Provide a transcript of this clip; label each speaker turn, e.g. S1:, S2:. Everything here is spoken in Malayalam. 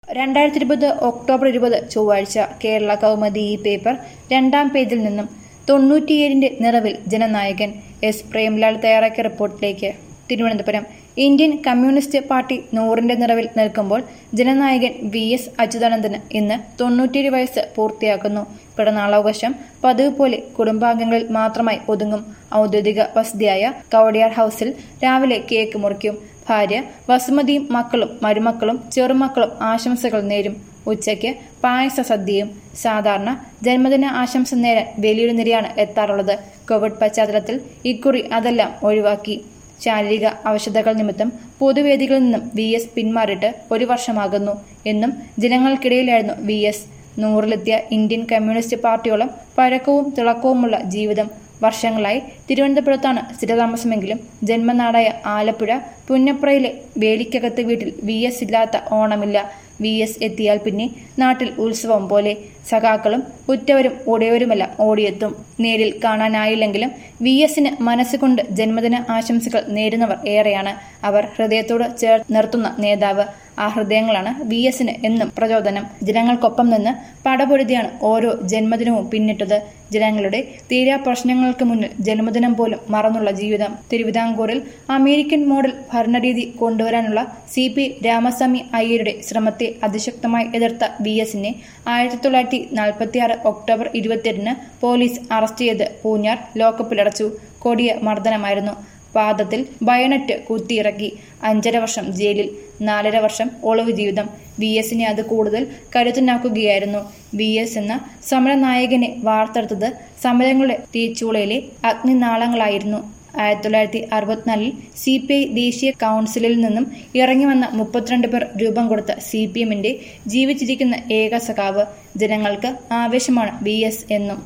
S1: രണ്ടായിരത്തി ഇരുപത് ഒക്ടോബർ ഇരുപത് ചൊവ്വാഴ്ച കേരള കൗമുദി ഈ പേപ്പർ രണ്ടാം പേജിൽ നിന്നും തൊണ്ണൂറ്റിയേഴിന്റെ നിറവിൽ ജനനായകൻ എസ് പ്രേംലാൽ തയ്യാറാക്കിയ റിപ്പോർട്ടിലേക്ക് തിരുവനന്തപുരം ഇന്ത്യൻ കമ്മ്യൂണിസ്റ്റ് പാർട്ടി നൂറിന്റെ നിറവിൽ നിൽക്കുമ്പോൾ ജനനായകൻ വി എസ് അച്യുതാനന്ദന് ഇന്ന് തൊണ്ണൂറ്റിയേഴ് വയസ്സ് പൂർത്തിയാക്കുന്നു പിറന്നാളാവകാശം പതിവ് പോലെ കുടുംബാംഗങ്ങളിൽ മാത്രമായി ഒതുങ്ങും ഔദ്യോഗിക വസതിയായ കവടിയാർ ഹൌസിൽ രാവിലെ കേക്ക് മുറിക്കും ഭാര്യ വസുമതിയും മക്കളും മരുമക്കളും ചെറുമക്കളും ആശംസകൾ നേരും ഉച്ചയ്ക്ക് പായസ സദ്യയും സാധാരണ ജന്മദിന ആശംസ നേരാൻ വലിയൊരു നിരയാണ് എത്താറുള്ളത് കോവിഡ് പശ്ചാത്തലത്തിൽ ഇക്കുറി അതെല്ലാം ഒഴിവാക്കി ശാരീരിക അവശതകൾ നിമിത്തം പൊതുവേദികളിൽ നിന്നും വി എസ് പിന്മാറിയിട്ട് ഒരു വർഷമാകുന്നു എന്നും ജനങ്ങൾക്കിടയിലായിരുന്നു വി എസ് നൂറിലെത്തിയ ഇന്ത്യൻ കമ്മ്യൂണിസ്റ്റ് പാർട്ടിയോളം പഴക്കവും തിളക്കവുമുള്ള ജീവിതം വർഷങ്ങളായി തിരുവനന്തപുരത്താണ് സ്ഥിരതാമസമെങ്കിലും ജന്മനാടായ ആലപ്പുഴ പുന്നപ്രയിലെ വേലിക്കകത്ത് വീട്ടിൽ വി എസ് ഇല്ലാത്ത ഓണമില്ല വി എസ് എത്തിയാൽ പിന്നെ നാട്ടിൽ ഉത്സവം പോലെ സഖാക്കളും ഉറ്റവരും ഉടയവരുമെല്ലാം ഓടിയെത്തും നേരിൽ കാണാനായില്ലെങ്കിലും വി എസിന് മനസ്സുകൊണ്ട് ജന്മദിന ആശംസകൾ നേരുന്നവർ ഏറെയാണ് അവർ ഹൃദയത്തോട് ചേർ നിർത്തുന്ന നേതാവ് ആ ഹൃദയങ്ങളാണ് വി എസിന് എന്നും പ്രചോദനം ജനങ്ങൾക്കൊപ്പം നിന്ന് പടപൊരുതിയാണ് ഓരോ ജന്മദിനവും പിന്നിട്ടത് ജനങ്ങളുടെ തീരാ പ്രശ്നങ്ങൾക്ക് മുന്നിൽ ജന്മദിനം പോലും മറന്നുള്ള ജീവിതം തിരുവിതാംകൂറിൽ അമേരിക്കൻ മോഡൽ ഭരണരീതി കൊണ്ടുവരാനുള്ള സി പി രാമസ്വാമി അയ്യരുടെ ശ്രമത്തെ അതിശക്തമായി എതിർത്ത വി എസിനെ ആയിരത്തി തൊള്ളായിരത്തി നാൽപ്പത്തിയാറ് ഒക്ടോബർ ഇരുപത്തിയെട്ടിന് പോലീസ് അറസ്റ്റ് ചെയ്ത് പൂഞ്ഞാർ ലോക്കപ്പിലടച്ചു കൊടിയ മർദ്ദനമായിരുന്നു പാദത്തിൽ ബയണറ്റ് കുത്തിയിറക്കി അഞ്ചര വർഷം ജയിലിൽ നാലര വർഷം ഒളിവ് ജീവിതം വി എസിനെ അത് കൂടുതൽ കരുത്തനാക്കുകയായിരുന്നു വി എസ് എന്ന സമരനായകനെ വാർത്തെടുത്തത് സമരങ്ങളുടെ തീച്ചൂളയിലെ അഗ്നിനാളങ്ങളായിരുന്നു ആയിരത്തി തൊള്ളായിരത്തി അറുപത്തിനാലിൽ സി പി ഐ ദേശീയ കൗൺസിലിൽ നിന്നും ഇറങ്ങി വന്ന മുപ്പത്തിരണ്ട് പേർ രൂപം കൊടുത്ത സി പി എമ്മിന്റെ ജീവിച്ചിരിക്കുന്ന ഏക സഖാവ് ജനങ്ങൾക്ക് ആവേശമാണ് വി എസ് എന്നും